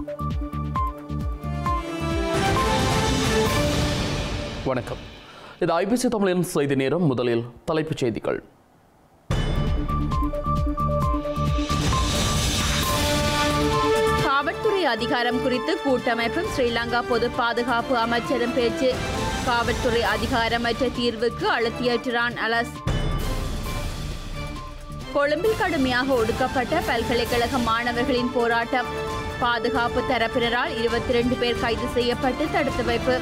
வணக்கம் இது ஐபிசி தமிழின் செய்தி நேரம் முதலில் தலைப்புச் செய்திகள் காவல்துறை அதிகாரம் குறித்து கூட்டமைப்பும் ஸ்ரீலங்கா பொது பாதுகாப்பு அமைச்சரும் பேச்சு காவல்துறை அதிகாரமற்ற தீர்வுக்கு அழுத்தியற்றான் அலஸ் கொழும்பில் கடுமையாக ஒடுக்கப்பட்ட பல்கலைக்கழக மாணவர்களின் போராட்டம் பாதுகாப்பு தரப்பினரால் இருபத்தி ரெண்டு பேர் கைது செய்யப்பட்டு தடுத்து வைப்பு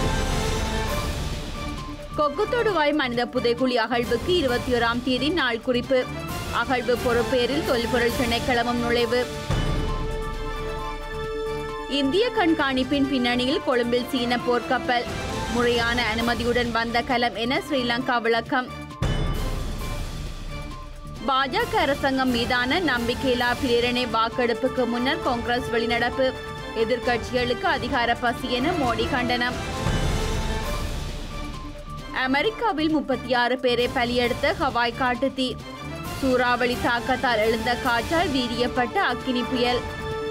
கொக்குத்தொடுவாய் மனித புதைக்குழி அகழ்வுக்கு இருபத்தி ஓராம் தேதி நாள் குறிப்பு அகழ்வு பொறுப்பேறில் தொல்பொருள் திணைக்களமும் நுழைவு இந்திய கண்காணிப்பின் பின்னணியில் கொழும்பில் சீன போர்க்கப்பல் முறையான அனுமதியுடன் வந்த கலம் என ஸ்ரீலங்கா விளக்கம் பாஜக அரசாங்கம் மீதான நம்பிக்கையில்லா பிரேரணை வாக்கெடுப்புக்கு முன்னர் காங்கிரஸ் வெளிநடப்பு எதிர்க்கட்சிகளுக்கு அதிகார பசி என மோடி கண்டனம் அமெரிக்காவில் முப்பத்தி ஆறு பேரை பலியெடுத்த ஹவாய் காட்டுத்தீ சூறாவளி தாக்கத்தால் எழுந்த காற்றால் வீரியப்பட்ட அக்கினி புயல்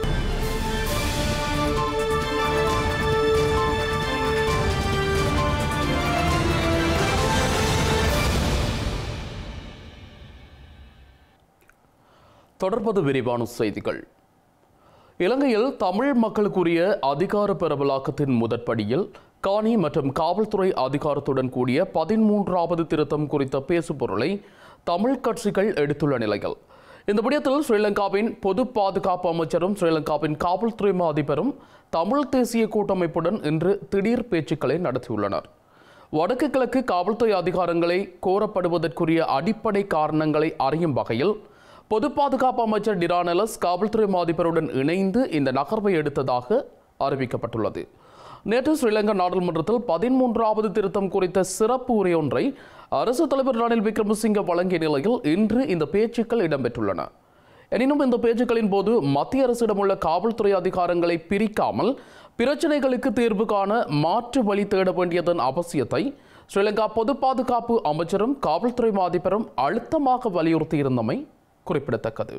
தொடர்பது விரிவான செய்திகள் இலங்கையில் தமிழ் மக்களுக்குரிய அதிகார பரவலாக்கத்தின் முதற்படியில் காணி மற்றும் காவல்துறை அதிகாரத்துடன் கூடிய பதிமூன்றாவது திருத்தம் குறித்த பேசுபொருளை தமிழ் கட்சிகள் எடுத்துள்ள நிலையில் இந்த விடயத்தில் ஸ்ரீலங்காவின் பொது பாதுகாப்பு அமைச்சரும் ஸ்ரீலங்காவின் காவல்துறை மா அதிபரும் தமிழ் தேசிய கூட்டமைப்புடன் இன்று திடீர் பேச்சுக்களை நடத்தியுள்ளனர் வடக்கு கிழக்கு காவல்துறை அதிகாரங்களை கோரப்படுவதற்குரிய அடிப்படை காரணங்களை அறியும் வகையில் பொது பாதுகாப்பு அமைச்சர் டிரானலஸ் காவல்துறை மாதிபருடன் இணைந்து இந்த நகர்வை எடுத்ததாக அறிவிக்கப்பட்டுள்ளது நேற்று ஸ்ரீலங்கா நாடாளுமன்றத்தில் பதிமூன்றாவது திருத்தம் குறித்த சிறப்பு உரையொன்றை அரசு தலைவர் ரணில் விக்ரமசிங்க வழங்கிய நிலையில் இன்று இந்த பேச்சுக்கள் இடம்பெற்றுள்ளன எனினும் இந்த பேச்சுக்களின் போது மத்திய அரசிடமுள்ள காவல்துறை அதிகாரங்களை பிரிக்காமல் பிரச்சனைகளுக்கு தீர்வு காண மாற்று வழி தேட வேண்டியதன் அவசியத்தை ஸ்ரீலங்கா பொது பாதுகாப்பு அமைச்சரும் காவல்துறை மாதிபரும் அழுத்தமாக வலியுறுத்தியிருந்தமை குறிப்பிடத்தக்கது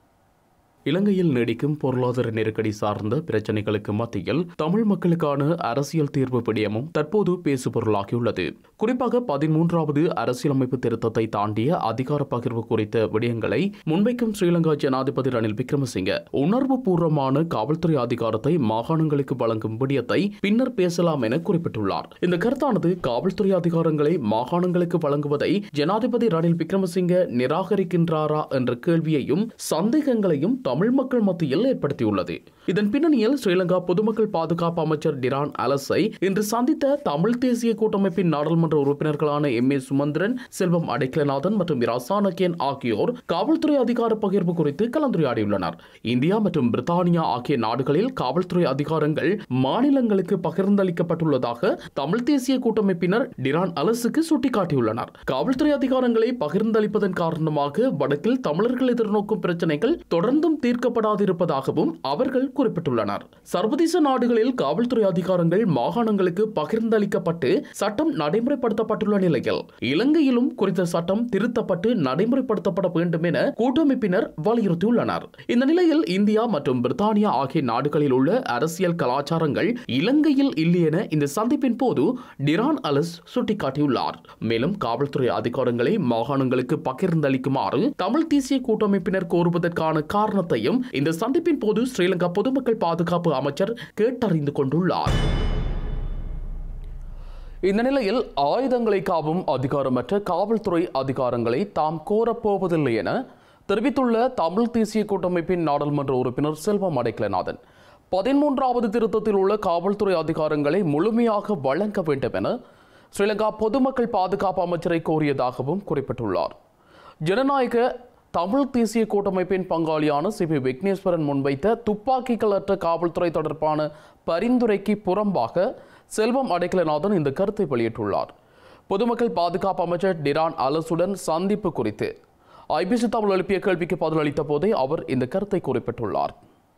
இலங்கையில் நீடிக்கும் பொருளாதார நெருக்கடி சார்ந்த பிரச்சனைகளுக்கு மத்தியில் தமிழ் மக்களுக்கான அரசியல் தீர்வு விடயமும் தற்போது பேசுபொருளாகியுள்ளது குறிப்பாக பதிமூன்றாவது அரசியலமைப்பு திருத்தத்தை தாண்டிய அதிகார பகிர்வு குறித்த விடயங்களை முன்வைக்கும் ஸ்ரீலங்கா ஜனாதிபதி ரணில் விக்ரமசிங்க உணர்வு பூர்வமான காவல்துறை அதிகாரத்தை மாகாணங்களுக்கு வழங்கும் விடயத்தை பின்னர் பேசலாம் என குறிப்பிட்டுள்ளார் இந்த கருத்தானது காவல்துறை அதிகாரங்களை மாகாணங்களுக்கு வழங்குவதை ஜனாதிபதி ரணில் விக்ரமசிங்க நிராகரிக்கின்றாரா என்ற கேள்வியையும் சந்தேகங்களையும் தமிழ் மக்கள் மத்தியில் ஏற்படுத்தியுள்ளது இதன் பின்னணியில் ஸ்ரீலங்கா பொதுமக்கள் பாதுகாப்பு அமைச்சர் டிரான் அலஸை இன்று சந்தித்த தமிழ் தேசிய கூட்டமைப்பின் நாடாளுமன்ற உறுப்பினர்களான எம் ஏ சுமந்திரன் செல்வம் அடைக்கலநாதன் மற்றும் ரசானக்கியன் ஆகியோர் காவல்துறை அதிகார பகிர்வு குறித்து கலந்துரையாடியுள்ளனர் இந்தியா மற்றும் பிரித்தானியா ஆகிய நாடுகளில் காவல்துறை அதிகாரங்கள் மாநிலங்களுக்கு பகிர்ந்தளிக்கப்பட்டுள்ளதாக தமிழ் தேசிய கூட்டமைப்பினர் டிரான் அலஸுக்கு சுட்டிக்காட்டியுள்ளனர் காவல்துறை அதிகாரங்களை பகிர்ந்தளிப்பதன் காரணமாக வடக்கில் தமிழர்கள் எதிர்நோக்கும் பிரச்சனைகள் தொடர்ந்தும் தீர்க்கப்படாதிருப்பதாகவும் அவர்கள் குறிப்பிட்டுள்ளனர் சர்வதேச நாடுகளில் காவல்துறை அதிகாரங்கள் மாகாணங்களுக்கு பகிர்ந்தளிக்கப்பட்டு சட்டம் நடைமுறைப்படுத்தப்பட்டுள்ள நிலையில் இலங்கையிலும் குறித்த சட்டம் திருத்தப்பட்டு நடைமுறைப்படுத்தப்பட வேண்டும் என கூட்டமைப்பினர் வலியுறுத்தியுள்ளனர் இந்த நிலையில் இந்தியா மற்றும் பிரித்தானியா ஆகிய நாடுகளில் உள்ள அரசியல் கலாச்சாரங்கள் இலங்கையில் இல்லை என இந்த சந்திப்பின் போது டிரான் அலஸ் சுட்டிக்காட்டியுள்ளார் மேலும் காவல்துறை அதிகாரங்களை மாகாணங்களுக்கு பகிர்ந்தளிக்குமாறு தமிழ் தேசிய கூட்டமைப்பினர் கோருவதற்கான காரணத்தையும் இந்த சந்திப்பின் போது ஸ்ரீலங்கா பொதுமக்கள் பாதுகாப்பு அமைச்சர் கேட்டறிந்து கொண்டுள்ளார் இந்த நிலையில் ஆயுதங்களை காவும் அதிகாரமற்ற காவல்துறை அதிகாரங்களை தாம் கோரப்போவதில்லை என தெரிவித்துள்ள தமிழ் தேசிய கூட்டமைப்பின் நாடாளுமன்ற உறுப்பினர் செல்வம் அடைக்கலநாதன் பதிமூன்றாவது திருத்தத்தில் உள்ள காவல்துறை அதிகாரங்களை முழுமையாக வழங்க வேண்டும் என ஸ்ரீலங்கா பொதுமக்கள் பாதுகாப்பு அமைச்சரை கோரியதாகவும் குறிப்பிட்டுள்ளார் ஜனநாயக தமிழ் தேசிய கூட்டமைப்பின் பங்காளியான சி பி விக்னேஸ்வரன் முன்வைத்த துப்பாக்கிகளற்ற காவல்துறை தொடர்பான பரிந்துரைக்கு புறம்பாக செல்வம் அடைக்கலநாதன் இந்த கருத்தை வெளியிட்டுள்ளார் பொதுமக்கள் பாதுகாப்பு அமைச்சர் டிரான் அலசுடன் சந்திப்பு குறித்து ஐபிசி தமிழ் எழுப்பிய கேள்விக்கு பதிலளித்த போதே அவர் இந்த கருத்தை குறிப்பிட்டுள்ளார்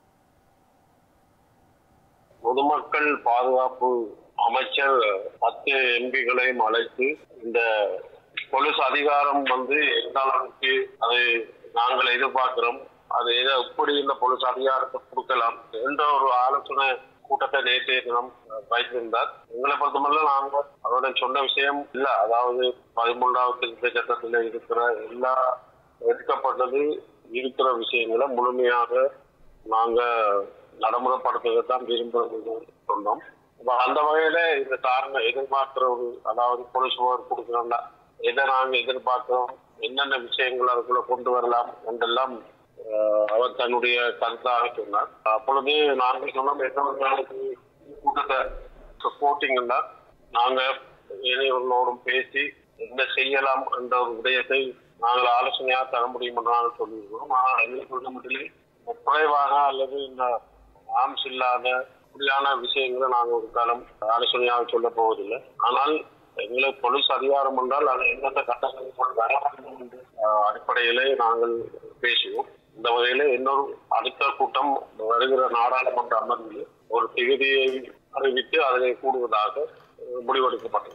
பொதுமக்கள் பாதுகாப்பு அமைச்சர் பத்து எம்பிகளையும் அழைத்து இந்த போலீஸ் அதிகாரம் வந்து எந்த அளவுக்கு அது நாங்கள் எதிர்பார்க்கிறோம் அது எதை எப்படி இந்த பொலிஸ் அதிகாரத்தை கொடுக்கலாம் என்ற ஒரு ஆலோசனை கூட்டத்தை நேற்றைய தினம் வைத்திருந்தார் எங்களை பொறுத்தமல்ல நாங்கள் அவருடன் சொன்ன விஷயம் இல்ல அதாவது பதிமூன்றாவது திருத்த சட்டத்தில் இருக்கிற எல்லா எடுக்கப்பட்டது இருக்கிற விஷயங்களை முழுமையாக நாங்க நடைமுறைப்படுத்துவதைத்தான் விரும்புறது சொன்னோம் அப்ப அந்த வகையில இந்த காரணம் எதிர்பார்க்கிற ஒரு அதாவது போலீஸ் ஓவர் கொடுக்குறோம்ல எதை நாங்க எதிர்பார்க்கிறோம் என்னென்ன விஷயங்கள் அதுக்குள்ள கொண்டு வரலாம் என்றெல்லாம் அஹ், அவர் தன்னுடைய கருத்தாக சொன்னார் அப்பொழுது நாங்கள் சொன்னோம் எந்த ஒரு நாளைக்கு கூட்டத்தை சப்போர்ட்டிங்கன்னா நாங்க இளைஞர்களோடும் பேசி என்ன செய்யலாம் என்ற ஒரு விடயத்தை நாங்கள் ஆலோசனையாக தர முடியும் என்று நாங்கள் சொல்லியிருக்கிறோம் ஆனால் எங்களை பொறுத்த மட்டிலே குறைவாக அல்லது இந்த ஆம்ஸ் இல்லாத இப்படியான விஷயங்களை நாங்கள் ஒரு காலம் ஆலோசனையாக சொல்ல போவதில்லை ஆனால் எங்களுக்கு போலீஸ் அதிகாரம் என்றால் அது எந்தெந்த கட்டங்கள் வர வேண்டும் என்ற அஹ், அடிப்படையிலே நாங்கள் பேசுவோம் இந்த வகையில இன்னொரு அடுத்த கூட்டம் வருகிற நாடாளுமன்ற அமர்வில் ஒரு திகதியை அறிவித்து அதனை கூடுவதாக அஹ், முடிவெடுக்கப்பட்டது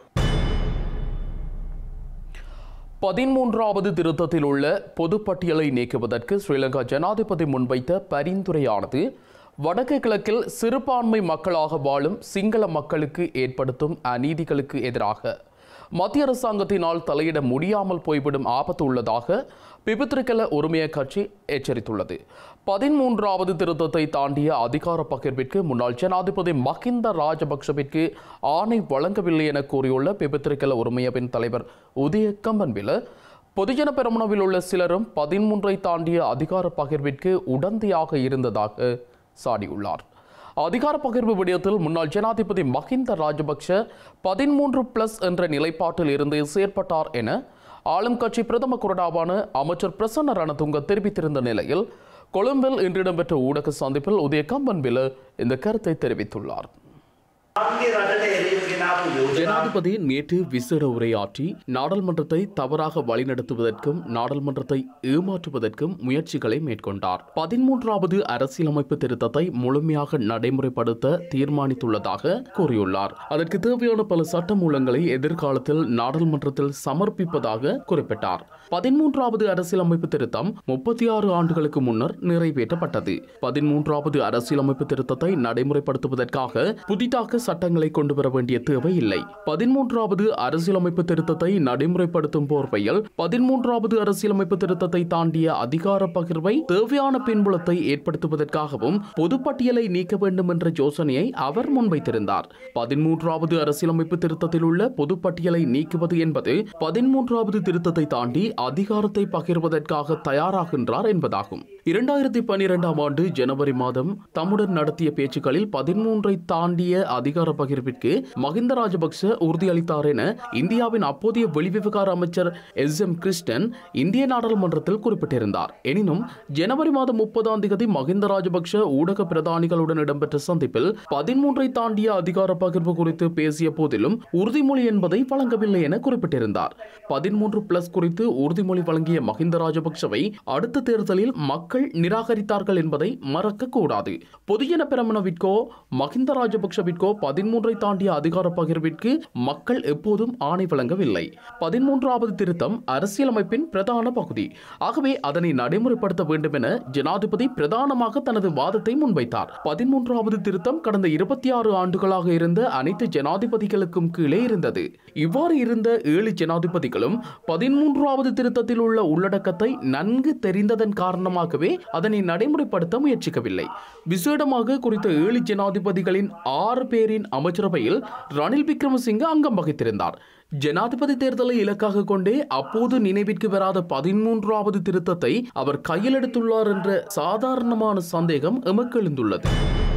பதிமூன்றாவது திருத்தத்தில் உள்ள பொதுப்பட்டியலை நீக்குவதற்கு ஸ்ரீலங்கா ஜனாதிபதி முன்வைத்த பரிந்துரையானது வடக்கு கிழக்கில் சிறுபான்மை மக்களாக வாழும் சிங்கள மக்களுக்கு ஏற்படுத்தும் அநீதிகளுக்கு எதிராக மத்திய அரசாங்கத்தினால் தலையிட முடியாமல் போய்விடும் ஆபத்து உள்ளதாக பிபித்திருக்கல உரிமைய கட்சி எச்சரித்துள்ளது பதிமூன்றாவது திருத்தத்தை தாண்டிய அதிகார பகிர்விற்கு முன்னாள் ஜனாதிபதி மஹிந்த ராஜபக்சவிற்கு ஆணை வழங்கவில்லை என கூறியுள்ள பிபித்திருக்கல உரிமையவின் தலைவர் உதய கம்பன்பில பொதுஜன பெரமுனவில் உள்ள சிலரும் பதிமூன்றை தாண்டிய அதிகார பகிர்விற்கு உடந்தையாக இருந்ததாக சாடியுள்ளார் அதிகார பகிர்வு விடயத்தில் முன்னாள் ஜனாதிபதி மஹிந்த ராஜபக்ஷ பதிமூன்று பிளஸ் என்ற நிலைப்பாட்டில் இருந்து செயற்பட்டார் என ஆளும் கட்சி பிரதம குரடாவான அமைச்சர் பிரசன்ன ரணதுங்க தெரிவித்திருந்த நிலையில் கொழும்பில் இன்று இடம்பெற்ற ஊடக சந்திப்பில் உதய கம்பன்பில இந்த கருத்தை தெரிவித்துள்ளார் ආන්ගේ රටට එරෙහිව ගෙනාපු යෝජනා ஜனாதிபதி நேற்று விசேட உரையாற்றி நாடாளுமன்றத்தை தவறாக வழிநடத்துவதற்கும் நாடாளுமன்றத்தை ஏமாற்றுவதற்கும் முயற்சிகளை மேற்கொண்டார் பதிமூன்றாவது அரசியலமைப்பு திருத்தத்தை முழுமையாக நடைமுறைப்படுத்த தீர்மானித்துள்ளதாக கூறியுள்ளார் அதற்கு தேவையான பல சட்டமூலங்களை எதிர்காலத்தில் நாடாளுமன்றத்தில் சமர்ப்பிப்பதாக குறிப்பிட்டார் பதிமூன்றாவது அரசியலமைப்பு திருத்தம் முப்பத்தி ஆறு ஆண்டுகளுக்கு முன்னர் நிறைவேற்றப்பட்டது பதிமூன்றாவது அரசியலமைப்பு திருத்தத்தை நடைமுறைப்படுத்துவதற்காக புதிதாக சட்டங்களை கொண்டு வர வேண்டிய தேவை இல்லை பதிமூன்றாவது அரசியலமைப்பு திருத்தத்தை நடைமுறைப்படுத்தும் போர்வையில் பதிமூன்றாவது அரசியலமைப்பு திருத்தத்தை தாண்டிய அதிகார பகிர்வை தேவையான பின்புலத்தை ஏற்படுத்துவதற்காகவும் பொதுப்பட்டியலை நீக்க வேண்டும் என்ற யோசனையை அவர் முன்வைத்திருந்தார் பதிமூன்றாவது அரசியலமைப்பு திருத்தத்தில் உள்ள பொதுப்பட்டியலை நீக்குவது என்பது பதிமூன்றாவது திருத்தத்தை தாண்டி அதிகாரத்தை பகிர்வதற்காக தயாராகின்றார் என்பதாகும் இரண்டாயிரத்தி பன்னிரெண்டாம் ஆண்டு ஜனவரி மாதம் தம்முடன் நடத்திய பேச்சுக்களில் பதிமூன்றை தாண்டிய அதிகார பகிர்விற்கு மகிந்த ராஜபக்ச உறுதியளித்தார் என இந்தியாவின் அப்போதைய வெளிவிவகார அமைச்சர் எஸ் எம் கிறிஸ்டன் இந்திய நாடாளுமன்றத்தில் குறிப்பிட்டிருந்தார் எனினும் ஜனவரி மாதம் முப்பதாம் தேதி மகிந்த ராஜபக்ஷ ஊடக பிரதானிகளுடன் இடம்பெற்ற சந்திப்பில் பதிமூன்றை தாண்டிய அதிகார பகிர்வு குறித்து பேசிய போதிலும் உறுதிமொழி என்பதை வழங்கவில்லை என குறிப்பிட்டிருந்தார் பதிமூன்று பிளஸ் குறித்து உறுதிமொழி வழங்கிய மகிந்த ராஜபக்சவை அடுத்த தேர்தலில் மக்கள் நிராகரித்தார்கள் என்பதை மறக்க கூடாது பொதுஜன பெரமுனவிற்கோ மகிந்த ராஜபக்சவிற்கோ பதிமூன்றை தாண்டிய அதிகார பகிர்விற்கு மக்கள் எப்போதும் ஆணை வழங்கவில்லை பதிமூன்றாவது திருத்தம் அரசியலமைப்பின் பிரதான பகுதி ஆகவே அதனை நடைமுறைப்படுத்த வேண்டும் என ஜனாதிபதி பிரதானமாக தனது வாதத்தை முன்வைத்தார் பதிமூன்றாவது திருத்தம் கடந்த இருபத்தி ஆறு ஆண்டுகளாக இருந்த அனைத்து ஜனாதிபதிகளுக்கும் கீழே இருந்தது இவ்வாறு இருந்த ஏழு ஜனாதிபதிகளும் பதிமூன்றாவது திருத்தத்தில் உள்ள உள்ளடக்கத்தை நன்கு தெரிந்ததன் காரணமாகவே அதனை நடைமுறைப்படுத்த முயற்சிக்கவில்லை விசேடமாக குறித்த ஏழு ஜனாதிபதிகளின் ஆறு பேரின் அமைச்சரவையில் ரணில் விக்ரமசிங்க அங்கம் வகித்திருந்தார் ஜனாதிபதி தேர்தலை இலக்காக கொண்டே அப்போது நினைவிற்கு வராத பதிமூன்றாவது திருத்தத்தை அவர் கையில் எடுத்துள்ளார் என்ற சாதாரணமான சந்தேகம் எமக்கு எழுந்துள்ளது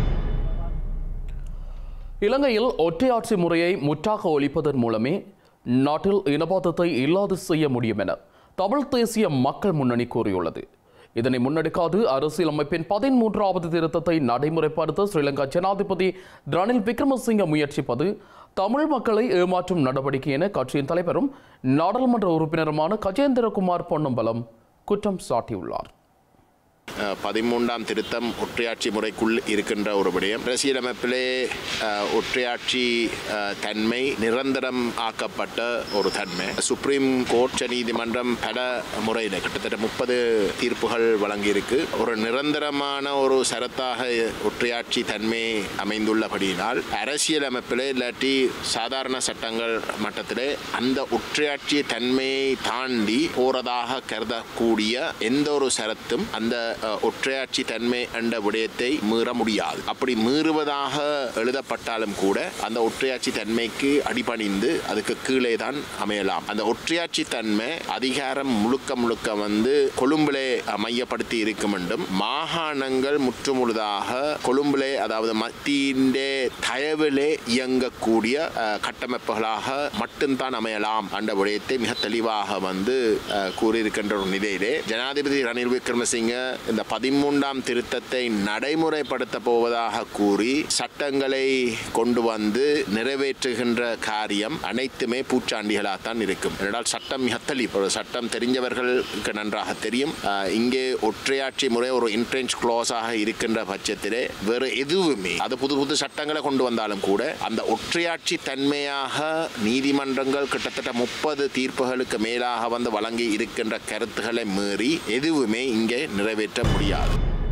இலங்கையில் ஒற்றையாட்சி முறையை முற்றாக ஒழிப்பதன் மூலமே நாட்டில் இனவாதத்தை இல்லாது செய்ய முடியும் என தமிழ் தேசிய மக்கள் முன்னணி கூறியுள்ளது இதனை முன்னெடுக்காது அரசியலமைப்பின் பதிமூன்றாவது திருத்தத்தை நடைமுறைப்படுத்த ஸ்ரீலங்கா ஜனாதிபதி ரணில் விக்ரமசிங்க முயற்சிப்பது தமிழ் மக்களை ஏமாற்றும் நடவடிக்கை என கட்சியின் தலைவரும் நாடாளுமன்ற உறுப்பினருமான கஜேந்திரகுமார் பொன்னம்பலம் குற்றம் சாட்டியுள்ளார் அஹ், பதிமூன்றாம் திருத்தம் ஒற்றையாட்சி முறைக்குள் இருக்கின்ற ஒரு விடயம் அரசியலமைப்பிலே அஹ், ஒற்றையாட்சி அஹ், தன்மை நிரந்தரம் ஆக்கப்பட்ட ஒரு தன்மை சுப்ரீம் கோர்ட் உச்ச நீதிமன்றம் பல முறையில் கிட்டத்தட்ட முப்பது தீர்ப்புகள் வழங்கியிருக்கு ஒரு நிரந்தரமான ஒரு சரத்தாக ஒற்றையாட்சி தன்மை அமைந்துள்ளபடியினால் அரசியலமைப்பிலே இல்லாட்டி சாதாரண சட்டங்கள் மட்டத்திலே அந்த ஒற்றையாட்சி தன்மையை தாண்டி போறதாக கருதக்கூடிய எந்த ஒரு சரத்தும் அந்த அஹ், ஒற்றையாட்சி தன்மை என்ற விடயத்தை மீற முடியாது அப்படி மீறுவதாக எழுதப்பட்டாலும் கூட அந்த ஒற்றையாட்சி தன்மைக்கு அடிபணிந்து அதுக்கு கீழே தான் அமையலாம் அந்த ஒற்றையாட்சி தன்மை அதிகாரம் முழுக்க முழுக்க வந்து கொழும்பிலே அஹ், மையப்படுத்தி இருக்கும் என்றும் மாகாணங்கள் முற்றுமுழுதாக கொழும்பிலே அதாவது மத்தியின்டே தயவிலே இயங்கக்கூடிய அஹ், கட்டமைப்புகளாக மட்டும்தான் அமையலாம் என்ற விடயத்தை மிக தெளிவாக வந்து அஹ், கூறியிருக்கின்ற ஒரு நிலையிலே ஜனாதிபதி ரணில் விக்ரமசிங்க இந்த பதிமூன்றாம் திருத்தத்தை நடைமுறைப்படுத்த போவதாக கூறி சட்டங்களை கொண்டு வந்து நிறைவேற்றுகின்ற காரியம் அனைத்துமே பூச்சாண்டிகளாகத்தான் இருக்கும் என்றால் சட்டம் மிக தெளிவு ஒரு சட்டம் தெரிஞ்சவர்களுக்கு நன்றாக தெரியும் அஹ், இங்கே ஒற்றையாட்சி முறை ஒரு இன்ட்ரென்ச் க்ளோஸாக இருக்கின்ற பட்சத்திலே வேறு எதுவுமே அது புது புது சட்டங்களை கொண்டு வந்தாலும் கூட அந்த ஒற்றையாட்சி தன்மையாக நீதிமன்றங்கள் கிட்டத்தட்ட முப்பது தீர்ப்புகளுக்கு மேலாக வந்து வழங்கி இருக்கின்ற கருத்துக்களை மீறி எதுவுமே இங்கே நிறைவேற்ற முடியாது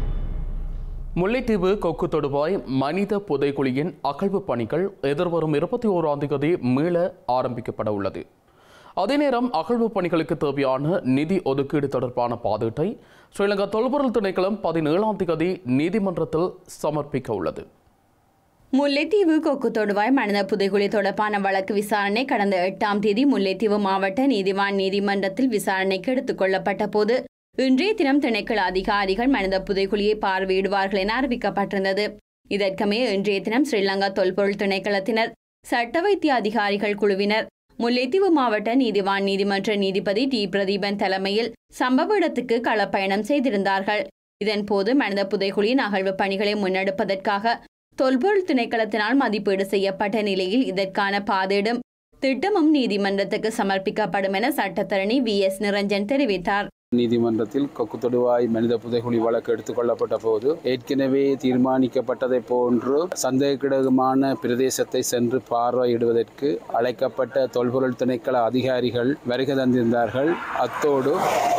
முல்லைத்தீவு கொக்கு தொடுவாய் மனித புதைக்குழியின் அகழ்வு பணிகள் எதிர்வரும் இருபத்தி ஓராம் தேதி மீள ஆரம்பிக்கப்பட உள்ளது அதே நேரம் அகழ்வு பணிகளுக்கு தேவையான நிதி ஒதுக்கீடு தொடர்பான பாதீட்டை ஸ்ரீலங்கா தொல்பொருள் திணைக்களம் பதினேழாம் தேதி நீதிமன்றத்தில் சமர்ப்பிக்க உள்ளது முல்லைத்தீவு கொக்கு தொடுவாய் மனித புதைகுழி தொடர்பான வழக்கு விசாரணை கடந்த எட்டாம் தேதி முல்லைத்தீவு மாவட்ட நீதிவான் நீதிமன்றத்தில் விசாரணைக்கு எடுத்துக் கொள்ளப்பட்ட போது இன்றைய தினம் திணைக்கள அதிகாரிகள் மனித புதைகுழியை பார்வையிடுவார்கள் என அறிவிக்கப்பட்டிருந்தது இதற்கமே இன்றைய தினம் ஸ்ரீலங்கா தொல்பொருள் திணைக்களத்தினர் சட்ட வைத்திய அதிகாரிகள் குழுவினர் முல்லைத்தீவு மாவட்ட நீதிவான் நீதிமன்ற நீதிபதி டி பிரதீபன் தலைமையில் சம்பவ இடத்துக்கு களப்பயணம் செய்திருந்தார்கள் இதன்போது மனித புதைகுழியின் அகழ்வு பணிகளை முன்னெடுப்பதற்காக தொல்பொருள் திணைக்களத்தினால் மதிப்பீடு செய்யப்பட்ட நிலையில் இதற்கான பாதீடும் திட்டமும் நீதிமன்றத்துக்கு சமர்ப்பிக்கப்படும் என சட்டத்தரணி வி எஸ் நிரஞ்சன் தெரிவித்தார் நீதிமன்றத்தில் கொக்கு தொடுவாய் மனித புதைகுழி வழக்கு எடுத்துக்கொள்ளப்பட்ட போது ஏற்கனவே தீர்மானிக்கப்பட்டதை போன்று சந்தேகக்கிடமான பிரதேசத்தை சென்று பார்வையிடுவதற்கு அழைக்கப்பட்ட தொல்பொருள் திணைக்கள அதிகாரிகள் வருகை தந்திருந்தார்கள் அத்தோடு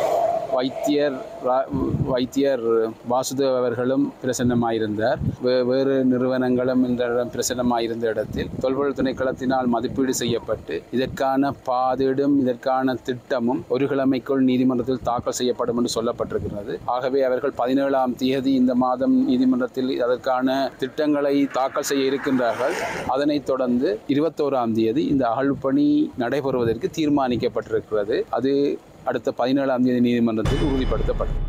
வைத்தியர் ரா- வைத்தியர் வாசுதேவ் அவர்களும் பிரசன்னமாயிருந்தார் வே- வேறு நிறுவனங்களும் இந்த இடம் பிரசன்னமாயிருந்த இடத்தில் தொல்பொருள் திணைக்களத்தினால் மதிப்பீடு செய்யப்பட்டு இதற்கான பாதீடும் இதற்கான திட்டமும் ஒரு கிழமைக்குள் நீதிமன்றத்தில் தாக்கல் செய்யப்படும் என்று சொல்லப்பட்டிருக்கிறது ஆகவே அவர்கள் பதினேழாம் தேதி இந்த மாதம் நீதிமன்றத்தில் அதற்கான திட்டங்களை தாக்கல் செய்ய இருக்கின்றார்கள் அதனைத் தொடர்ந்து இருபத்தோராம் தேதி இந்த அகழ்வு பணி நடைபெறுவதற்கு தீர்மானிக்கப்பட்டிருக்கிறது அது அடுத்த பதினேழாம் தேதி நீதிமன்றத்தில் உறுதிப்படுத்தப்படும்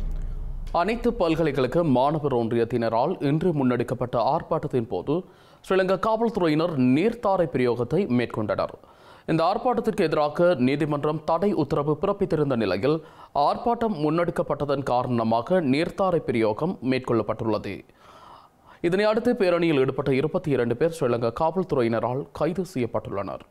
அனைத்து பல்கலைக்கழக மாணவர் ஒன்றியத்தினரால் இன்று முன்னெடுக்கப்பட்ட ஆர்ப்பாட்டத்தின் போது ஸ்ரீலங்கா காவல்துறையினர் நீர்த்தாரை பிரயோகத்தை மேற்கொண்டனர் இந்த ஆர்ப்பாட்டத்திற்கு எதிராக நீதிமன்றம் தடை உத்தரவு பிறப்பித்திருந்த நிலையில் ஆர்ப்பாட்டம் முன்னெடுக்கப்பட்டதன் காரணமாக நீர்த்தாரை பிரயோகம் மேற்கொள்ளப்பட்டுள்ளது இதனை அடுத்து பேரணியில் ஈடுபட்ட இருபத்தி இரண்டு பேர் ஸ்ரீலங்கா காவல்துறையினரால் கைது செய்யப்பட்டுள்ளனர்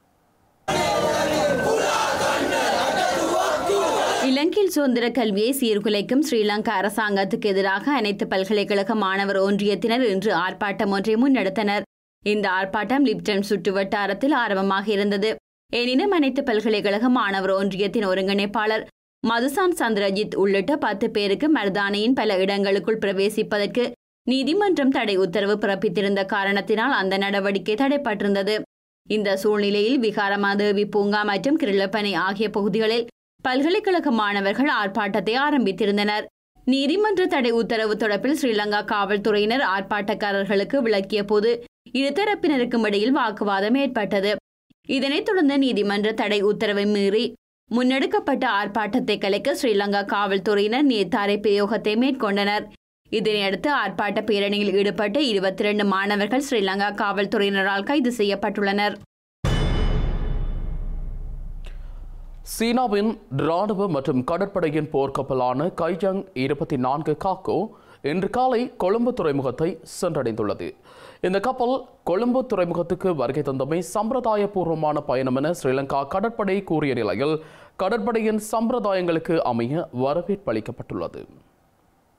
இலங்கையில் சுதந்திர கல்வியை சீர்குலைக்கும் ஸ்ரீலங்கா அரசாங்கத்துக்கு எதிராக அனைத்து பல்கலைக்கழக மாணவர் ஒன்றியத்தினர் இன்று ஆர்ப்பாட்டம் ஒன்றை முன்னெடுத்தனர் இந்த ஆர்ப்பாட்டம் லிப்டன் சுற்று வட்டாரத்தில் ஆரம்பமாக இருந்தது எனினும் அனைத்து பல்கலைக்கழக மாணவர் ஒன்றியத்தின் ஒருங்கிணைப்பாளர் மதுசான் சந்திரஜித் உள்ளிட்ட பத்து பேருக்கு மருதானையின் பல இடங்களுக்குள் பிரவேசிப்பதற்கு நீதிமன்றம் தடை உத்தரவு பிறப்பித்திருந்த காரணத்தினால் அந்த நடவடிக்கை தடைப்பட்டிருந்தது இந்த சூழ்நிலையில் விகாரமாதேவி பூங்கா மற்றும் கிருளப்பனை ஆகிய பகுதிகளில் பல்கலைக்கழக மாணவர்கள் ஆர்ப்பாட்டத்தை ஆரம்பித்திருந்தனர் நீதிமன்ற தடை உத்தரவு தொடர்பில் ஸ்ரீலங்கா காவல்துறையினர் ஆர்ப்பாட்டக்காரர்களுக்கு விளக்கிய போது இருதரப்பினருக்கும் இடையில் வாக்குவாதம் ஏற்பட்டது இதனைத் தொடர்ந்து நீதிமன்ற தடை உத்தரவை மீறி முன்னெடுக்கப்பட்ட ஆர்ப்பாட்டத்தை கலைக்க ஸ்ரீலங்கா காவல்துறையினர் நேத்தாரை பிரயோகத்தை மேற்கொண்டனர் இதனையடுத்து ஆர்ப்பாட்ட பேரணியில் ஈடுபட்ட இருபத்தி இரண்டு மாணவர்கள் ஸ்ரீலங்கா காவல்துறையினரால் கைது செய்யப்பட்டுள்ளனர் சீனாவின் ராணுவ மற்றும் கடற்படையின் போர்க்கப்பலான கைஜங் இருபத்தி நான்கு காக்கோ இன்று காலை கொழும்பு துறைமுகத்தை சென்றடைந்துள்ளது இந்த கப்பல் கொழும்பு துறைமுகத்துக்கு வருகை தந்தமை சம்பிரதாயபூர்வமான பயணம் என ஸ்ரீலங்கா கடற்படை கூறிய நிலையில் கடற்படையின் சம்பிரதாயங்களுக்கு அமைய வரவேற்பு அளிக்கப்பட்டுள்ளது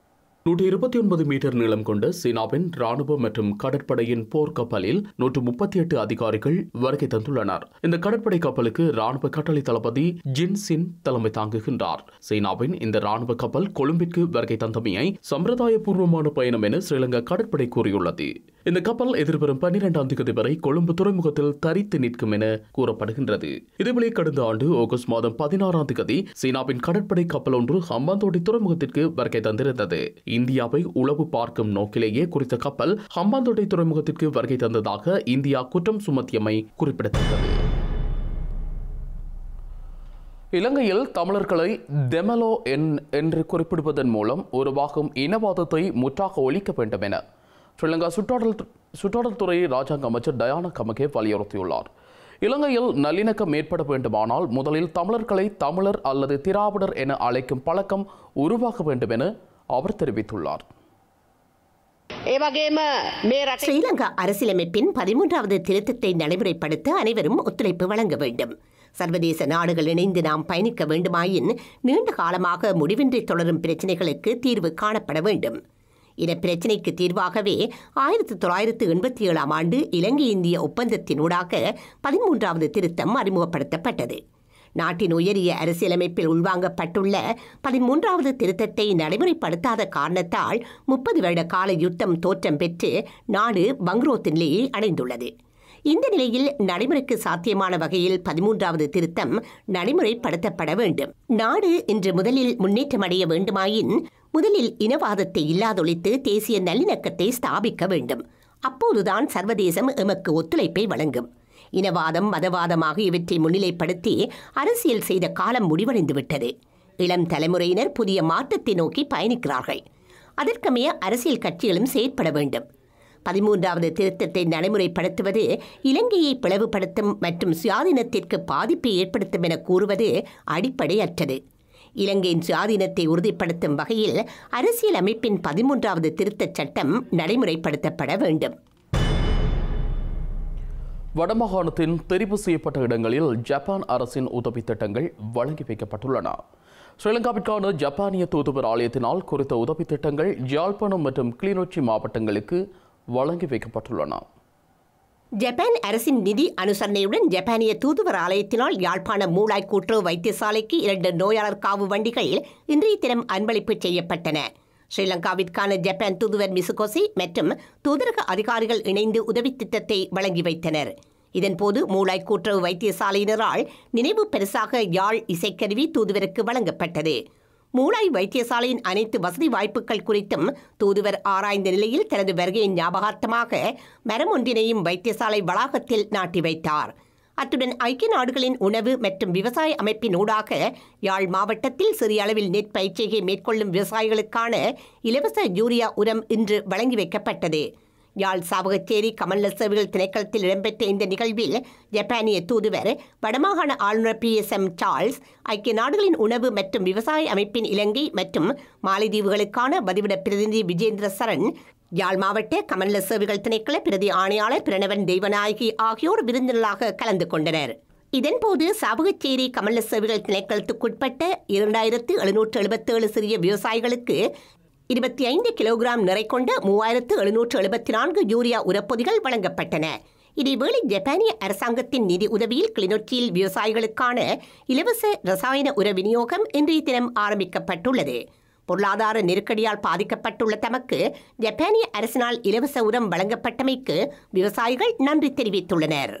நூற்றி இருபத்தி ஒன்பது மீட்டர் நீளம் கொண்ட சீனாவின் ராணுவ மற்றும் கடற்படையின் போர் கப்பலில் நூற்று முப்பத்தி எட்டு அதிகாரிகள் வருகை தந்துள்ளனர் இந்த கடற்படை கப்பலுக்கு ராணுவ கட்டளை தளபதி ஜின் சின் தலைமை தாங்குகின்றார் சீனாவின் இந்த ராணுவ கப்பல் கொழும்பிற்கு வருகை தந்தமையை சம்பிரதாயபூர்வமான பயணம் என ஸ்ரீலங்கா கடற்படை கூறியுள்ளது இந்த கப்பல் எதிர்வரும் பன்னிரெண்டாம் தேதி வரை கொழும்பு துறைமுகத்தில் தரித்து நிற்கும் என கூறப்படுகின்றது இதேவேளை கடந்த ஆண்டு ஆகஸ்ட் மாதம் பதினாறாம் தேதி சீனாவின் கடற்படை கப்பல் ஒன்று ஹம்பாந்தோட்டை துறைமுகத்திற்கு வருகை தந்திருந்தது இந்தியாவை உளவு பார்க்கும் நோக்கிலேயே குறித்த கப்பல் ஹம்பாந்தோட்டை துறைமுகத்திற்கு வருகை தந்ததாக இந்தியா குற்றம் சுமத்தியமை குறிப்பிடத்தக்கது இலங்கையில் தமிழர்களை தெமலோ என் என்று குறிப்பிடுவதன் மூலம் உருவாகும் இனவாதத்தை முற்றாக ஒழிக்க வேண்டும் என ஸ்ரீலங்கா சுற்றாடல் சுற்றாடல்துறை ராஜாங்க அமைச்சர் டயானா கமகே வலியுறுத்தியுள்ளார் இலங்கையில் நல்லிணக்கம் ஏற்பட வேண்டுமானால் முதலில் தமிழர்களை தமிழர் அல்லது திராவிடர் என அழைக்கும் பழக்கம் உருவாக வேண்டும் என அவர் தெரிவித்துள்ளார் ඒ වගේම මේ රට ஸ்ரீலங்கா அரசியலமைப்பின் பதிமூன்றாவது திருத்தத்தை நடைமுறைப்படுத்த அனைவரும் ஒத்துழைப்பு வழங்க வேண்டும் சர்வதேச நாடுகள் இணைந்து நாம் பயணிக்க வேண்டுமாயின் நீண்ட காலமாக முடிவின்றி தொடரும் பிரச்சினைகளுக்கு தீர்வு காணப்பட வேண்டும் இன பிரச்சினைக்கு தீர்வாகவே ஆயிரத்தி தொள்ளாயிரத்து எண்பத்தி ஏழாம் ஆண்டு இலங்கை இந்திய ஒப்பந்தத்தினூடாக பதிமூன்றாவது திருத்தம் அறிமுகப்படுத்தப்பட்டது நாட்டின் உயரிய அரசியலமைப்பில் உள்வாங்கப்பட்டுள்ள பதிமூன்றாவது திருத்தத்தை நடைமுறைப்படுத்தாத காரணத்தால் முப்பது வருட கால யுத்தம் தோற்றம் பெற்று நாடு பங்க்ரோத் நிலையை அடைந்துள்ளது இந்த நிலையில் நடைமுறைக்கு சாத்தியமான வகையில் பதிமூன்றாவது திருத்தம் நடைமுறைப்படுத்தப்பட வேண்டும் நாடு இன்று முதலில் முன்னேற்றமடைய வேண்டுமாயின் முதலில் இனவாதத்தை இல்லாதொழித்து தேசிய நல்லிணக்கத்தை ஸ்தாபிக்க வேண்டும் அப்போதுதான் சர்வதேசம் எமக்கு ஒத்துழைப்பை வழங்கும் இனவாதம் மதவாதம் ஆகியவற்றை முன்னிலைப்படுத்தி அரசியல் செய்த காலம் முடிவடைந்து விட்டது இளம் தலைமுறையினர் புதிய மாற்றத்தை நோக்கி பயணிக்கிறார்கள் அதற்கமைய அரசியல் கட்சிகளும் செயற்பட வேண்டும் பதிமூன்றாவது திருத்தத்தை நடைமுறைப்படுத்துவது இலங்கையை பிளவுபடுத்தும் மற்றும் சுயாதீனத்திற்கு பாதிப்பை ஏற்படுத்தும் என கூறுவது அடிப்படையற்றது இலங்கையின் சுயாதீனத்தை உறுதிப்படுத்தும் வகையில் அரசியல் அமைப்பின் பதிமூன்றாவது திருத்தச் சட்டம் நடைமுறைப்படுத்தப்பட வேண்டும் வடமாகாணத்தின் தெரிவு செய்யப்பட்ட இடங்களில் ஜப்பான் அரசின் உதவி திட்டங்கள் வழங்கி வைக்கப்பட்டுள்ளன ஸ்ரீலங்காவிற்கான ஜப்பானிய தூதுவர் ஆலயத்தினால் குறித்த உதவி திட்டங்கள் யாழ்ப்பாணம் மற்றும் கிளிநொச்சி மாவட்டங்களுக்கு வழங்கி வைக்கப்பட்டுள்ளன ஜப்பான் அரசின் நிதி அனுசரணையுடன் ஜப்பானிய தூதுவர் ஆலயத்தினால் யாழ்ப்பாணம் மூளாய் கூட்டுறவு வைத்தியசாலைக்கு இரண்டு நோயாளர் காவு வண்டிகள் இன்றைய தினம் அன்பளிப்பு செய்யப்பட்டன ஸ்ரீலங்காவிற்கான ஜப்பான் தூதுவர் மிசுகோசி மற்றும் தூதரக அதிகாரிகள் இணைந்து உதவி திட்டத்தை வழங்கி வைத்தனர் இதன்போது மூளாய் கூட்டுறவு வைத்தியசாலையினரால் நினைவு பரிசாக யாழ் இசைக்கருவி தூதுவருக்கு வழங்கப்பட்டது மூளாய் வைத்தியசாலையின் அனைத்து வசதி வாய்ப்புகள் குறித்தும் தூதுவர் ஆராய்ந்த நிலையில் தனது வருகையின் ஞாபகார்த்தமாக மரம் ஒன்றினையும் வைத்தியசாலை வளாகத்தில் நாட்டி வைத்தார் அத்துடன் ஐக்கிய நாடுகளின் உணவு மற்றும் விவசாய அமைப்பின் ஊடாக யாழ் மாவட்டத்தில் சிறிய அளவில் நெற் பயிற்சியை மேற்கொள்ளும் விவசாயிகளுக்கான இலவச யூரியா உரம் இன்று வழங்கி வைக்கப்பட்டது யாழ் சாவகச்சேரி கமல்ல சேவைகள் திணைக்களத்தில் இடம்பெற்ற இந்த நிகழ்வில் ஜப்பானிய தூதுவர் வடமாகாண ஆளுநர் பி எஸ் எம் சார்ல்ஸ் ஐக்கிய நாடுகளின் உணவு மற்றும் விவசாய அமைப்பின் இலங்கை மற்றும் மாலைதீவுகளுக்கான வதிவிட பிரதிநிதி விஜேந்திர சரண் யாழ் மாவட்ட கமல்ல சேவைகள் திணைக்கள பிரதி ஆணையாளர் பிரணவன் தெய்வநாயகி ஆகியோர் விருந்தினராக கலந்து கொண்டனர் இதன்போது சாவகச்சேரி கமல்ல சேவைகள் திணைக்களத்துக்குட்பட்ட இரண்டாயிரத்து எழுநூற்று எழுபத்தேழு சிறிய விவசாயிகளுக்கு இருபத்தி ஐந்து கிலோகிராம் நிறை கொண்ட மூவாயிரத்து எழுநூற்று எழுபத்தி நான்கு யூரியா உரப்பொதிகள் வழங்கப்பட்டன இதேவேளை ஜப்பானிய அரசாங்கத்தின் நிதி உதவியில் கிளிநொச்சியில் விவசாயிகளுக்கான இலவச ரசாயன உர விநியோகம் இன்றைய தினம் ஆரம்பிக்கப்பட்டுள்ளது பொருளாதார நெருக்கடியால் பாதிக்கப்பட்டுள்ள தமக்கு ஜப்பானிய அரசினால் இலவச உரம் வழங்கப்பட்டமைக்கு விவசாயிகள் நன்றி தெரிவித்துள்ளனர்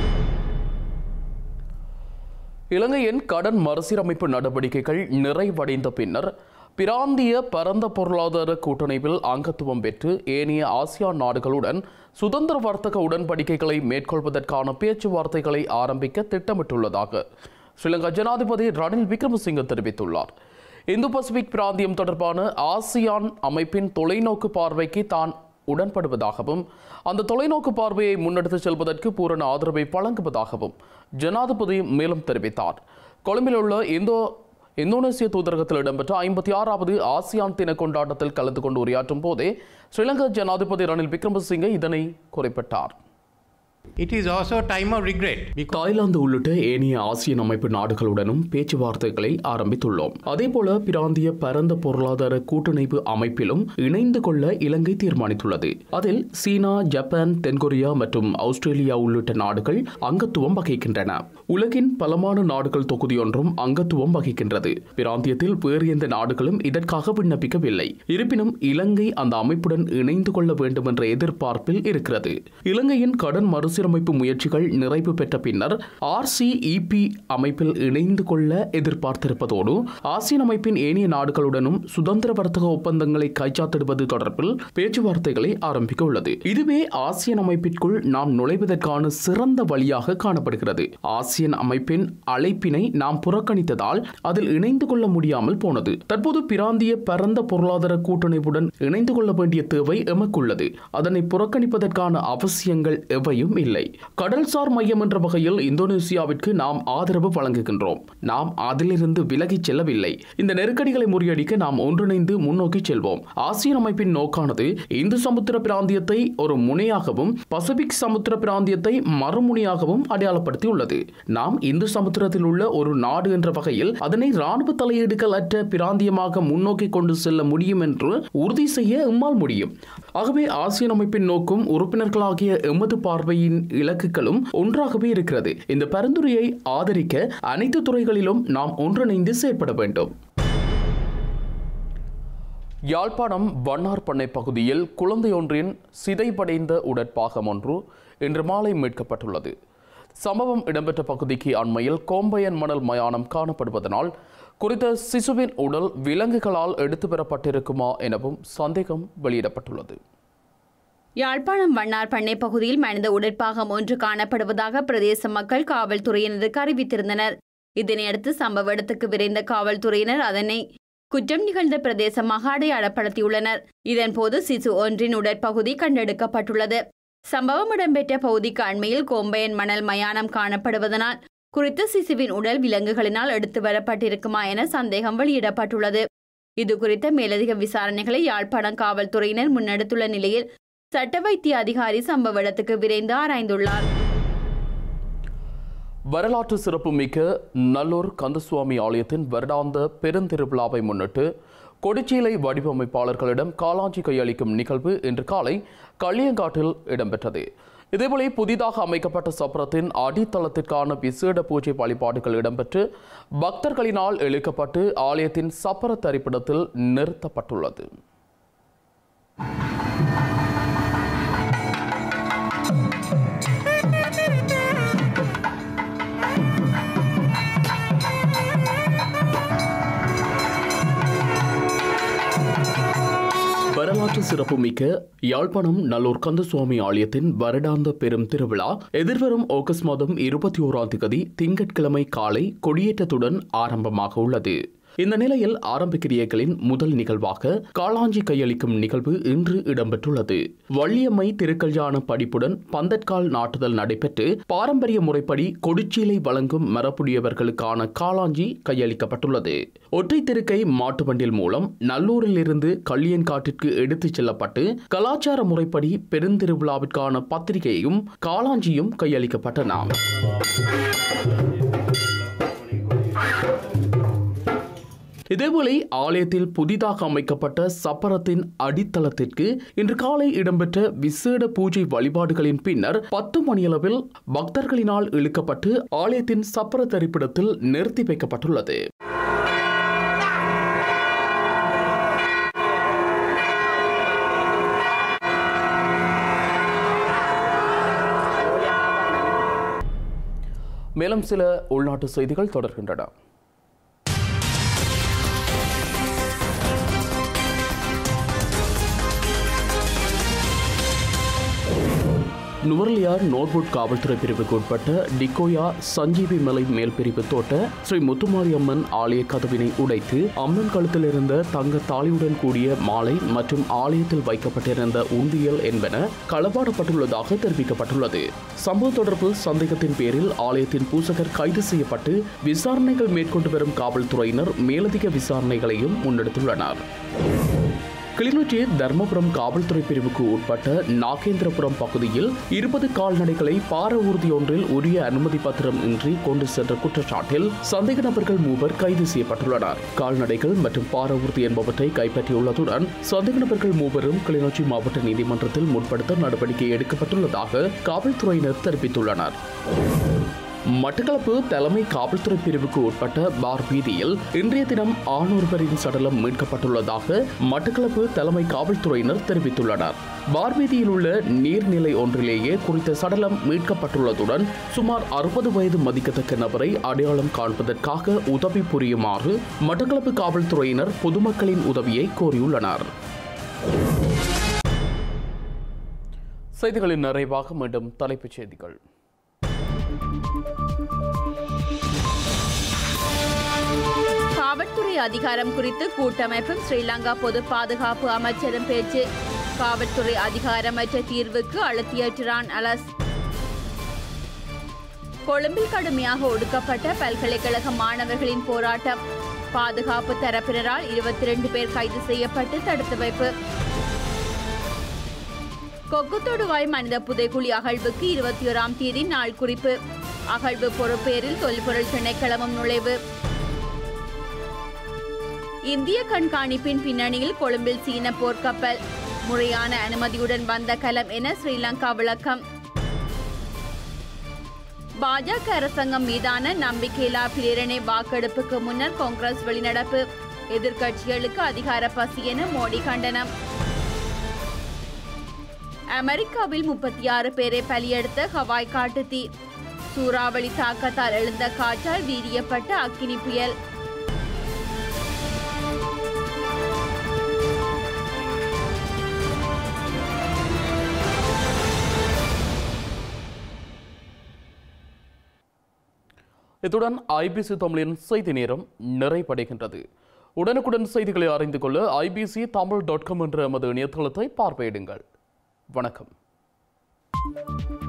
இலங்கையின் கடன் மறுசீரமைப்பு நடவடிக்கைகள் நிறைவடைந்த பின்னர் பிராந்திய பரந்த பொருளாதார கூட்டமைப்பில் அங்கத்துவம் பெற்று ஏனைய ஆசியான் நாடுகளுடன் சுதந்திர வர்த்தக உடன்படிக்கைகளை மேற்கொள்வதற்கான பேச்சுவார்த்தைகளை ஆரம்பிக்க திட்டமிட்டுள்ளதாக ஸ்ரீலங்கா ஜனாதிபதி ரணில் விக்ரமசிங்க தெரிவித்துள்ளார் இந்து பசிபிக் பிராந்தியம் தொடர்பான ஆசியான் அமைப்பின் தொலைநோக்கு பார்வைக்கு தான் உடன்படுவதாகவும் அந்த தொலைநோக்கு பார்வையை முன்னெடுத்துச் செல்வதற்கு பூரண ஆதரவை வழங்குவதாகவும் ஜனாதிபதி மேலும் தெரிவித்தார் கொழும்பில் உள்ள இந்தோ இந்தோனேசிய தூதரகத்தில் இடம்பெற்ற ஐம்பத்தி ஆறாவது ஆசியான் தின கொண்டாட்டத்தில் கலந்து கொண்டு உரையாற்றும் போதே ஸ்ரீலங்கா ஜனாதிபதி ரணில் விக்ரமசிங்கே இதனை குறிப்பிட்டார் It is also a time of regret. Thailand உள்ளிட்ட ஏனைய ஆசியன் அமைப்பு நாடுகளுடனும் பேச்சுவார்த்தைகளை ஆரம்பித்துள்ளோம் அதேபோல பிராந்திய பரந்த பொருளாதார கூட்டமைப்பு அமைப்பிலும் இணைந்து கொள்ள இலங்கை தீர்மானித்துள்ளது அதில் சீனா ஜப்பான் தென்கொரியா மற்றும் ஆஸ்திரேலியா உள்ளிட்ட நாடுகள் அங்கத்துவம் வகிக்கின்றன உலகின் பலமான நாடுகள் தொகுதியொன்றும் அங்கத்துவம் வகிக்கின்றது பிராந்தியத்தில் வேறு எந்த நாடுகளும் இதற்காக விண்ணப்பிக்கவில்லை இருப்பினும் இலங்கை அந்த அமைப்புடன் இணைந்து கொள்ள வேண்டும் என்ற எதிர்பார்ப்பில் இருக்கிறது இலங்கையின் கடன் மறுசீரமைப்பு முயற்சிகள் நிறைவு பெற்ற பின்னர் ஆர்சிஇபி அமைப்பில் இணைந்து கொள்ள எதிர்பார்த்திருப்பதோடு ஆசியன் அமைப்பின் ஏனைய நாடுகளுடனும் சுதந்திர வர்த்தக ஒப்பந்தங்களை கைச்சாத்திடுவது தொடர்பில் பேச்சுவார்த்தைகளை ஆரம்பிக்க உள்ளது இதுவே ஆசியன் அமைப்பிற்குள் நாம் நுழைவதற்கான சிறந்த வழியாக காணப்படுகிறது ஆசியன் அமைப்பின் அழைப்பினை நாம் புறக்கணித்ததால் அதில் இணைந்து கொள்ள முடியாமல் போனது தற்போது பிராந்திய பரந்த பொருளாதார கூட்டமைப்புடன் இணைந்து கொள்ள வேண்டிய தேவை எமக்குள்ளது அதனை புறக்கணிப்பதற்கான அவசியங்கள் எவையும் இல்லை கடல்சார் மையம் என்ற வகையில் இந்தோனேசியாவிற்கு நாம் ஆதரவு வழங்குகின்றோம் நாம் அதிலிருந்து விலகிச் செல்லவில்லை இந்த நெருக்கடிகளை முறியடிக்க நாம் ஒன்றிணைந்து முன்னோக்கி செல்வோம் ஆசியன் அமைப்பின் நோக்கானது இந்து சமுத்திர பிராந்தியத்தை ஒரு முனையாகவும் பசிபிக் சமுத்திர பிராந்தியத்தை மறுமுனையாகவும் அடையாளப்படுத்தியுள்ளது நாம் இந்து சமுத்திரத்தில் உள்ள ஒரு நாடு என்ற வகையில் அதனை ராணுவ தலையீடுகள் அற்ற பிராந்தியமாக முன்னோக்கி கொண்டு செல்ல முடியும் என்று உறுதி செய்ய எம்மால் முடியும் ஆகவே ஆசியன் அமைப்பின் நோக்கும் உறுப்பினர்களாகிய எமது பார்வையின் இலக்குகளும் ஒன்றாகவே இருக்கிறது இந்த பரிந்துரையை ஆதரிக்க அனைத்து துறைகளிலும் நாம் ஒன்றிணைந்து செயற்பட வேண்டும் யாழ்ப்பாணம் வண்ணார் பண்ணை பகுதியில் குழந்தையொன்றின் சிதைபடைந்த உடற்பாகம் ஒன்று இன்று மாலை மீட்கப்பட்டுள்ளது சம்பவம் இடம்பெற்ற பகுதிக்கு அண்மையில் கோம்பையன் மணல் மயானம் காணப்படுவதனால் குறித்த சிசுவின் உடல் விலங்குகளால் எடுத்து பெறப்பட்டிருக்குமா எனவும் சந்தேகம் வெளியிடப்பட்டுள்ளது யாழ்ப்பாணம் வண்ணார் பண்ணை பகுதியில் மனித உடற்பாகம் ஒன்று காணப்படுவதாக பிரதேச மக்கள் காவல்துறையினருக்கு அறிவித்திருந்தனர் இதனையடுத்து சம்பவ இடத்துக்கு விரைந்த காவல்துறையினர் அதனை குற்றம் நிகழ்ந்த பிரதேசமாக அடையாளப்படுத்தியுள்ளனர் இதன்போது சிசு ஒன்றின் உடற்பகுதி கண்டெடுக்கப்பட்டுள்ளது சம்பவம் இடம்பெற்ற பகுதிக்கு அண்மையில் கோம்பையன் மணல் மயானம் காணப்படுவதனால் குறித்த சிசுவின் உடல் விலங்குகளினால் எடுத்து வரப்பட்டிருக்குமா என சந்தேகம் வெளியிடப்பட்டுள்ளது இது குறித்த மேலதிக விசாரணைகளை யாழ்ப்பாணம் காவல்துறையினர் முன்னெடுத்துள்ள நிலையில் சட்ட வைத்திய அதிகாரி சம்பவ இடத்துக்கு விரைந்து ஆராய்ந்துள்ளார் வரலாற்று சிறப்புமிக்க நல்லூர் கந்தசுவாமி ஆலயத்தின் வருடாந்த பெருந்திருவிழாவை முன்னிட்டு கொடிச்சீலை வடிவமைப்பாளர்களிடம் காலாஞ்சி கையளிக்கும் நிகழ்வு இன்று காலை களியங்காட்டில் இடம்பெற்றது இதேபோல புதிதாக அமைக்கப்பட்ட சப்பரத்தின் அடித்தளத்திற்கான விசேட பூஜை வழிபாடுகள் இடம்பெற்று பக்தர்களினால் இழுக்கப்பட்டு ஆலயத்தின் சப்பர தரிப்பிடத்தில் நிறுத்தப்பட்டுள்ளது வரலாற்று சிறப்புமிக்க யாழ்ப்பாணம் நல்லூர் கந்தசுவாமி ஆலயத்தின் வருடாந்த பெரும் திருவிழா எதிர்வரும் ஆகஸ்ட் மாதம் இருபத்தி ஓராம் தேதி திங்கட்கிழமை காலை கொடியேற்றத்துடன் ஆரம்பமாக உள்ளது இந்த நிலையில் ஆரம்ப கிரியைகளின் முதல் நிகழ்வாக காளாஞ்சி கையளிக்கும் நிகழ்வு இன்று இடம்பெற்றுள்ளது வள்ளியம்மை திருக்கல்யாண படிப்புடன் பந்தற்கால் நாட்டுதல் நடைபெற்று பாரம்பரிய முறைப்படி கொடிச்சீலை வழங்கும் மரபுடையவர்களுக்கான காளாஞ்சி கையளிக்கப்பட்டுள்ளது ஒற்றை திருக்கை மாட்டு வண்டில் மூலம் நல்லூரில் இருந்து கள்ளியன்காட்டிற்கு எடுத்துச் செல்லப்பட்டு கலாச்சார முறைப்படி பெருந்திருவிழாவிற்கான பத்திரிகையும் காளாஞ்சியும் கையளிக்கப்பட்டன இதேபோல ஆலயத்தில் புதிதாக அமைக்கப்பட்ட சப்பரத்தின் அடித்தளத்திற்கு இன்று காலை இடம்பெற்ற விசேட பூஜை வழிபாடுகளின் பின்னர் பத்து மணியளவில் பக்தர்களினால் இழுக்கப்பட்டு ஆலயத்தின் சப்பர தரிப்பிடத்தில் நிறுத்தி வைக்கப்பட்டுள்ளது மேலும் சில உள்நாட்டு செய்திகள் தொடர்கின்றன நுவர்லியார் நோர்வுட் காவல்துறை பிரிவுக்கு உட்பட்ட டிகோயா சஞ்சீவி மலை மேல் பிரிவு தோட்ட ஸ்ரீ முத்துமாரியம்மன் ஆலய கதவினை உடைத்து அம்மன் கழுத்தில் இருந்த தங்க தாலியுடன் கூடிய மாலை மற்றும் ஆலயத்தில் வைக்கப்பட்டிருந்த உண்டியல் என்பன களவாடப்பட்டுள்ளதாக தெரிவிக்கப்பட்டுள்ளது சம்பவம் தொடர்பில் சந்தேகத்தின் பேரில் ஆலயத்தின் பூசகர் கைது செய்யப்பட்டு விசாரணைகள் மேற்கொண்டு வரும் காவல்துறையினர் மேலதிக விசாரணைகளையும் முன்னெடுத்துள்ளனர் கிளிநொச்சி தர்மபுரம் காவல்துறை பிரிவுக்கு உட்பட்ட நாகேந்திரபுரம் பகுதியில் இருபது கால்நடைகளை பார ஊர்தி ஒன்றில் உரிய அனுமதி பத்திரம் இன்றி கொண்டு சென்ற குற்றச்சாட்டில் சந்தேக நபர்கள் மூவர் கைது செய்யப்பட்டுள்ளனர் கால்நடைகள் மற்றும் பார ஊர்தி என்பவற்றை கைப்பற்றியுள்ளதுடன் சந்தேக நபர்கள் மூவரும் கிளிநொச்சி மாவட்ட நீதிமன்றத்தில் முற்படுத்த நடவடிக்கை எடுக்கப்பட்டுள்ளதாக காவல்துறையினர் தெரிவித்துள்ளனர் மட்டக்களப்பு தலைமை காவல்துறை பிரிவுக்கு உட்பட்ட பார் வீதியில் இன்றைய தினம் ஆணொருவரின் சடலம் மீட்கப்பட்டுள்ளதாக மட்டக்களப்பு தலைமை காவல்துறையினர் தெரிவித்துள்ளனர் பார் வீதியில் உள்ள நீர்நிலை ஒன்றிலேயே குறித்த சடலம் மீட்கப்பட்டுள்ளதுடன் சுமார் அறுபது வயது மதிக்கத்தக்க நபரை அடையாளம் காண்பதற்காக உதவி புரியுமாறு மட்டக்களப்பு காவல்துறையினர் பொதுமக்களின் உதவியை கோரியுள்ளனர் செய்திகளின் நிறைவாக மீண்டும் தலைப்புச் செய்திகள் காவல்துறை அதிகாரம் குறித்து கூட்டமைப்பும் ஸ்ரீலங்கா பொது பாதுகாப்பு அமைச்சரும் பேச்சு காவல்துறை அதிகாரமற்ற தீர்வுக்கு அழுத்தியற்றான் அலஸ் கொழும்பில் கடுமையாக ஒடுக்கப்பட்ட பல்கலைக்கழக மாணவர்களின் போராட்டம் பாதுகாப்பு தரப்பினரால் இருபத்தி ரெண்டு பேர் கைது செய்யப்பட்டு தடுத்து வைப்பு கொக்குத்தொடுவாய் மனித புதைக்குழி அகழ்வுக்கு இருபத்தி ஓராம் தேதி நாள் குறிப்பு அகழ்வு பொறுப்பேரில் தொல்பொருள் திணைக்களமும் நுழைவு இந்திய கண்காணிப்பின் பின்னணியில் கொழும்பில் சீன போர்க்கப்பல் முறையான அனுமதியுடன் வந்த கலம் என ஸ்ரீலங்கா விளக்கம் பாஜக அரசாங்கம் மீதான நம்பிக்கையில்லா பிரேரணை வாக்கெடுப்புக்கு முன்னர் காங்கிரஸ் வெளிநடப்பு எதிர்க்கட்சிகளுக்கு அதிகார பசி என மோடி கண்டனம் அமெரிக்காவில் முப்பத்தி ஆறு பேரை பலியெடுத்த ஹவாய் காட்டுத்தீ சூறாவளி தாக்கத்தால் எழுந்த காற்றால் வீரியப்பட்ட அக்கினி புயல் இத்துடன் ஐபிசி தமிழின் செய்தி நேரம் நிறைவடைகின்றது உடனுக்குடன் செய்திகளை அறிந்து கொள்ள ஐபிசி தமிழ் டாட் காம் என்ற எமது இணையதளத்தை பார்வையிடுங்கள் வணக்கம்